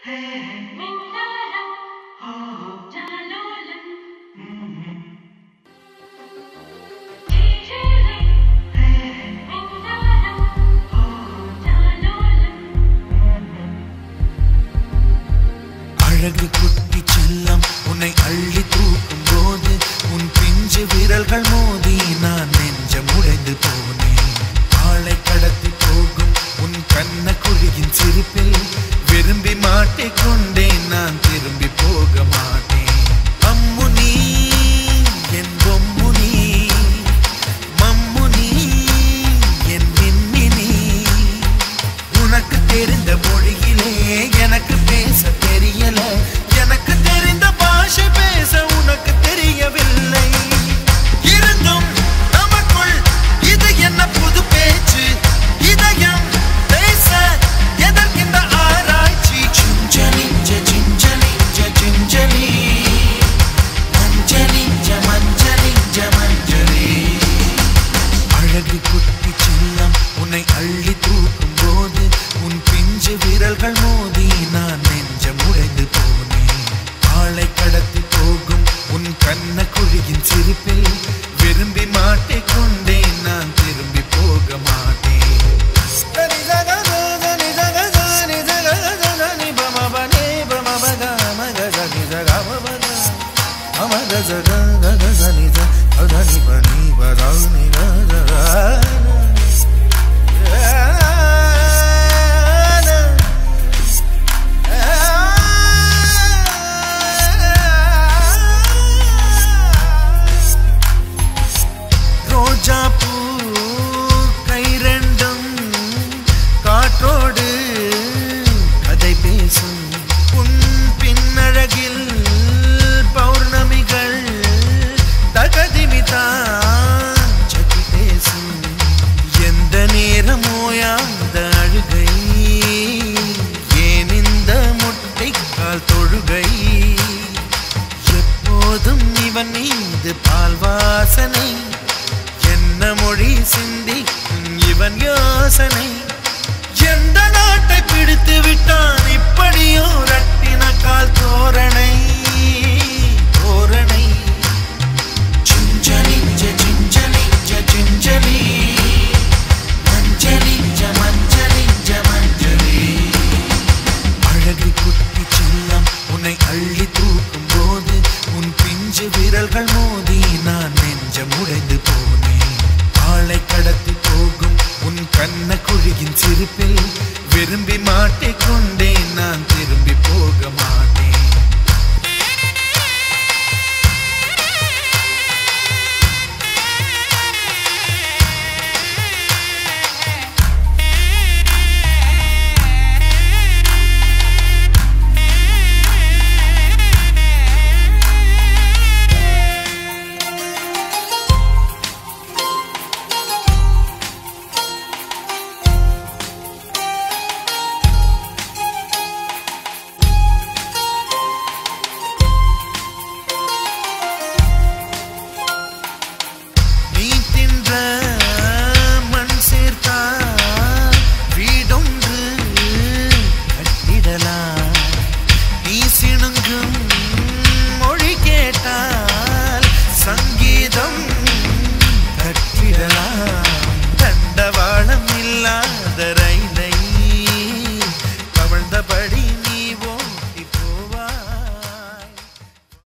அழகு குட்டி செல்லம் உன்னை அள்ளி தூக்கும் போது உன் பிஞ்சு விரல்கள் மோதி நான் நெஞ்சம் உடைந்து போனேன் ஆளை கடத்தி போகும் உன் கண்ண குழியின் சிரிப்பில் விரும்பி மாட்டிக்கொண்டேன் நான் திரும்பி போக மாட்டேன் அம்மு நீ என் பொம்மு நீ மம்மு நீ என் மின்மினி உனக்கு தெரிந்த மொழியிலே எனக்கு பேச தெரியல எனக்கு தெரிந்த பாஷை பேச உனக்கு தெரியவில்லை இருந்தும் நமக்குள் இது என்ன புது பேச்சு இதயம் பேச எதற்கின்ற ஆராய்ச்சி சிஞ்சலிஞ்ச சிஞ்சலிஞ்ச சிஞ்சலி மஞ்சளிஞ்ச மஞ்சளிஞ்ச மஞ்சளி அழகு குட்டி செல்லம் உன்னை அள்ளி தூக்கும் போது உன் பிஞ்சு விரல்கள் மோதி நான் நெஞ்சம் உடைந்து போனேன் ஆளை கடத்தி போகும் உன் கண்ண குழியின் சிரிப்பில் விரும்பி மாட்டிக்கொண்டேன் நான் திரும்பி போக மாட்டேன் ரோஜா பூ கை ரெண்டும் காற்றோடு கதை பேசும் உன் பின்னழகில் பௌர்ணமிகள் தகதிமிதான் சதி பேசும் எந்த நேரம் ஓயாத அழுகை ஏன் இந்த முட்டைக்கால் தொழுகை எப்போதும் இவன் மீது பால் வாசனை என்ன மொழி சிந்தி இவன் யோசனை எந்த நாட்டை பிடித்து விட்டான் இப்படியோ ரட்டின கால் தோரணை தோரணை சிஞ்சலிஞ்ச சிஞ்சலிஞ்ச சிஞ்சலி மஞ்சளிஞ்ச மஞ்சளிஞ்ச மஞ்சளி அழகு குட்டி செல்லம் உன்னை அள்ளி தூக்கும் போது உன் பிஞ்சு விரல்கள் மோதி நான் நெஞ்சம் உடைந்து போனேன் ஆளை கடத்தி போகும் உன் கண்ண குழியின் சிரிப்பில் விரும்பி மாட்டிக்கொண்டேன் நான் திரும்பி போக மாட்டேன்